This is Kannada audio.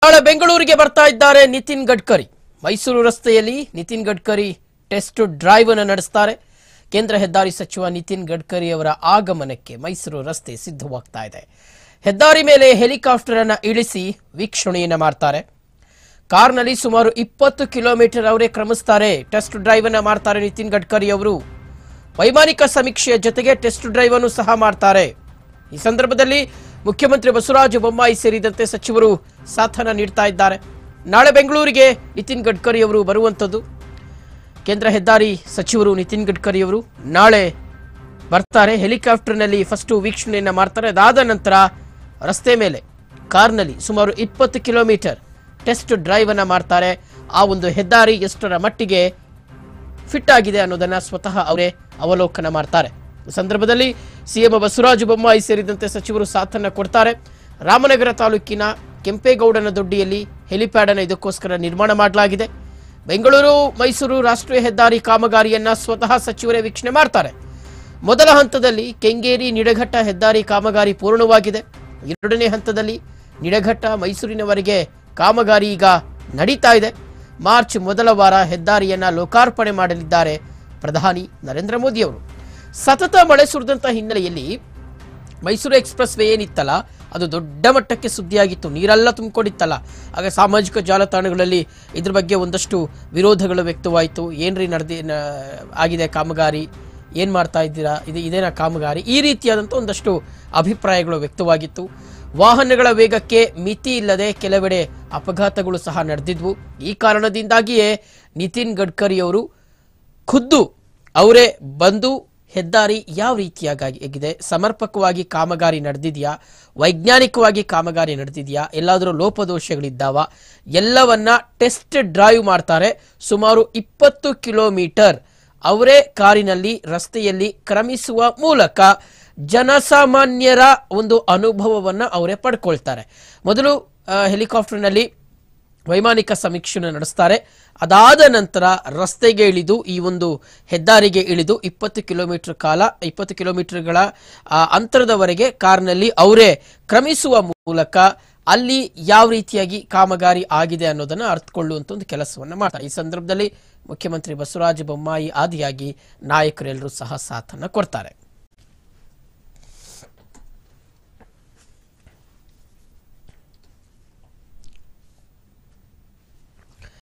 ನಾಳೆ ಬೆಂಗಳೂರಿಗೆ ಬರ್ತಾ ಇದ್ದಾರೆ ನಿತಿನ್ ಗಡ್ಕರಿ ಮೈಸೂರು ರಸ್ತೆಯಲ್ಲಿ ನಿತಿನ್ ಗಡ್ಕರಿ ಟೆಸ್ಟ್ ಡ್ರೈವ್ ಅನ್ನು ನಡೆಸ್ತಾರೆ ಕೇಂದ್ರ ಹೆದ್ದಾರಿ ಸಚಿವ ನಿತಿನ್ ಗಡ್ಕರಿ ಅವರ ಆಗಮನಕ್ಕೆ ಮೈಸೂರು ರಸ್ತೆ ಸಿದ್ಧವಾಗ್ತಾ ಇದೆ ಹೆದ್ದಾರಿ ಮೇಲೆ ಹೆಲಿಕಾಪ್ಟರ್ ಅನ್ನ ಇಳಿಸಿ ವೀಕ್ಷಣೆಯನ್ನ ಮಾಡ್ತಾರೆ ಕಾರ್ನಲ್ಲಿ ಸುಮಾರು ಇಪ್ಪತ್ತು ಕಿಲೋಮೀಟರ್ ಅವರೇ ಕ್ರಮಿಸ್ತಾರೆ ಟೆಸ್ಟ್ ಡ್ರೈವ್ ಅನ್ನ ಮಾಡ್ತಾರೆ ನಿತಿನ್ ಗಡ್ಕರಿ ಅವರು ವೈಮಾನಿಕ ಸಮೀಕ್ಷೆಯ ಜೊತೆಗೆ ಟೆಸ್ಟ್ ಡ್ರೈವ್ ಅನ್ನು ಸಹ ಮಾಡ್ತಾರೆ ಈ ಸಂದರ್ಭದಲ್ಲಿ ಮುಖ್ಯಮಂತ್ರಿ ಬಸವರಾಜ ಬೊಮ್ಮಾಯಿ ಸೇರಿದಂತೆ ಸಚಿವರು ಸಾಥನ ನೀಡ್ತಾ ಇದ್ದಾರೆ ನಾಳೆ ಬೆಂಗಳೂರಿಗೆ ನಿತಿನ್ ಗಡ್ಕರಿ ಅವರು ಬರುವಂಥದ್ದು ಕೇಂದ್ರ ಹೆದ್ದಾರಿ ಸಚಿವರು ನಿತಿನ್ ಗಡ್ಕರಿ ಅವರು ನಾಳೆ ಬರ್ತಾರೆ ಹೆಲಿಕಾಪ್ಟರ್ನಲ್ಲಿ ಫಸ್ಟು ವೀಕ್ಷಣೆಯನ್ನ ಮಾಡ್ತಾರೆ ಅದಾದ ನಂತರ ರಸ್ತೆ ಮೇಲೆ ಕಾರ್ನಲ್ಲಿ ಸುಮಾರು ಇಪ್ಪತ್ತು ಕಿಲೋಮೀಟರ್ ಟೆಸ್ಟ್ ಡ್ರೈವ್ ಅನ್ನ ಮಾಡ್ತಾರೆ ಆ ಒಂದು ಹೆದ್ದಾರಿ ಎಷ್ಟರ ಮಟ್ಟಿಗೆ ಫಿಟ್ ಆಗಿದೆ ಅನ್ನೋದನ್ನ ಸ್ವತಃ ಅವರೇ ಅವಲೋಕನ ಮಾಡ್ತಾರೆ ಈ ಸಂದರ್ಭದಲ್ಲಿ ಸಿಎಂ ಬಸವರಾಜ ಬೊಮ್ಮಾಯಿ ಸೇರಿದಂತೆ ಸಚಿವರು ಸಾಥನ್ನ ಕೊಡ್ತಾರೆ ರಾಮನಗರ ತಾಲೂಕಿನ ಕೆಂಪೇಗೌಡನ ದೊಡ್ಡಿಯಲ್ಲಿ ಹೆಲಿಪ್ಯಾಡ್ ಅನ್ನು ಇದಕ್ಕೋಸ್ಕರ ನಿರ್ಮಾಣ ಮಾಡಲಾಗಿದೆ ಬೆಂಗಳೂರು ಮೈಸೂರು ರಾಷ್ಟ್ರೀಯ ಹೆದ್ದಾರಿ ಕಾಮಗಾರಿಯನ್ನ ಸ್ವತಃ ಸಚಿವರೇ ವೀಕ್ಷಣೆ ಮಾಡ್ತಾರೆ ಮೊದಲ ಹಂತದಲ್ಲಿ ಕೆಂಗೇರಿ ನಿಡಘಟ್ಟ ಹೆದ್ದಾರಿ ಕಾಮಗಾರಿ ಪೂರ್ಣವಾಗಿದೆ ಎರಡನೇ ಹಂತದಲ್ಲಿ ನಿಡಘಟ್ಟ ಮೈಸೂರಿನವರೆಗೆ ಕಾಮಗಾರಿ ಈಗ ನಡೀತಾ ಇದೆ ಮಾರ್ಚ್ ಮೊದಲ ವಾರ ಹೆದ್ದಾರಿಯನ್ನ ಲೋಕಾರ್ಪಣೆ ಮಾಡಲಿದ್ದಾರೆ ಪ್ರಧಾನಿ ನರೇಂದ್ರ ಮೋದಿ ಅವರು ಸತತ ಮಳೆ ಸುರಿದಂತ ಹಿನ್ನೆಲೆಯಲ್ಲಿ ಮೈಸೂರು ಎಕ್ಸ್ಪ್ರೆಸ್ ವೇ ಏನಿತ್ತಲ್ಲ ಅದು ದೊಡ್ಡ ಮಟ್ಟಕ್ಕೆ ಸುದ್ದಿಯಾಗಿತ್ತು ನೀರೆಲ್ಲ ತುಂಬಿಕೊಂಡಿತ್ತಲ್ಲ ಆಗ ಸಾಮಾಜಿಕ ಜಾಲತಾಣಗಳಲ್ಲಿ ಇದ್ರ ಬಗ್ಗೆ ಒಂದಷ್ಟು ವಿರೋಧಗಳು ವ್ಯಕ್ತವಾಯಿತು ಏನ್ರಿ ನಡೆದಿ ನ- ಆಗಿದೆ ಕಾಮಗಾರಿ ಏನು ಮಾಡ್ತಾ ಇದ್ದೀರಾ ಇದು ಇದೇನಾ ಕಾಮಗಾರಿ ಈ ರೀತಿಯಾದಂಥ ಒಂದಷ್ಟು ಅಭಿಪ್ರಾಯಗಳು ವ್ಯಕ್ತವಾಗಿತ್ತು ವಾಹನಗಳ ವೇಗಕ್ಕೆ ಮಿತಿ ಇಲ್ಲದೆ ಕೆಲವೆಡೆ ಅಪಘಾತಗಳು ಸಹ ನಡೆದಿದ್ವು ಈ ಕಾರಣದಿಂದಾಗಿಯೇ ನಿತಿನ್ ಗಡ್ಕರಿ ಅವರು ಖುದ್ದು ಅವರೇ ಬಂದು ಹೆದ್ದಾರಿ ಯಾವ ರೀತಿಯಾಗಿದೆ ಸಮರ್ಪಕವಾಗಿ ಕಾಮಗಾರಿ ನಡೆದಿದೆಯಾ ವೈಜ್ಞಾನಿಕವಾಗಿ ಕಾಮಗಾರಿ ನಡೆದಿದೆಯಾ ಎಲ್ಲಾದರೂ ಲೋಪದೋಷಗಳಿದ್ದಾವ ಎಲ್ಲವನ್ನ ಟೆಸ್ಟ್ ಡ್ರೈವ್ ಮಾಡ್ತಾರೆ ಸುಮಾರು ಇಪ್ಪತ್ತು ಕಿಲೋಮೀಟರ್ ಅವರೇ ಕಾರಿನಲ್ಲಿ ರಸ್ತೆಯಲ್ಲಿ ಕ್ರಮಿಸುವ ಮೂಲಕ ಜನಸಾಮಾನ್ಯರ ಒಂದು ಅನುಭವವನ್ನ ಅವರೇ ಪಡ್ಕೊಳ್ತಾರೆ ಮೊದಲು ಆ, ಹೆಲಿಕಾಪ್ಟರ್ನಲ್ಲಿ ವೈಮಾನಿಕ ಸಮೀಕ್ಷೆಯನ್ನು ನಡೆಸ್ತಾರೆ ಅದಾದ ನಂತರ ರಸ್ತೆಗೆ ಇಳಿದು ಈ ಒಂದು ಹೆದ್ದಾರಿಗೆ ಇಳಿದು ಇಪ್ಪತ್ತು ಕಿಲೋಮೀಟರ್ ಕಾಲ ಇಪ್ಪತ್ತು ಕಿಲೋಮೀಟರ್ಗಳ ಆ, ಅಂತರದವರೆಗೆ ಕಾರ್ನಲ್ಲಿ ಅವರೇ ಕ್ರಮಿಸುವ ಮೂಲಕ ಅಲ್ಲಿ ಯಾವ ರೀತಿಯಾಗಿ ಕಾಮಗಾರಿ ಆಗಿದೆ ಅನ್ನೋದನ್ನ ಅರ್ಥಕೊಳ್ಳುವಂತ ಒಂದು ಕೆಲಸವನ್ನ ಮಾಡ್ತಾರೆ ಈ ಸಂದರ್ಭದಲ್ಲಿ ಮುಖ್ಯಮಂತ್ರಿ ಬಸವರಾಜ ಬೊಮ್ಮಾಯಿ ಆದಿಯಾಗಿ ನಾಯಕರೆಲ್ಲರೂ ಸಹ ಸಾಥನ್ನ ಕೊಡ್ತಾರೆ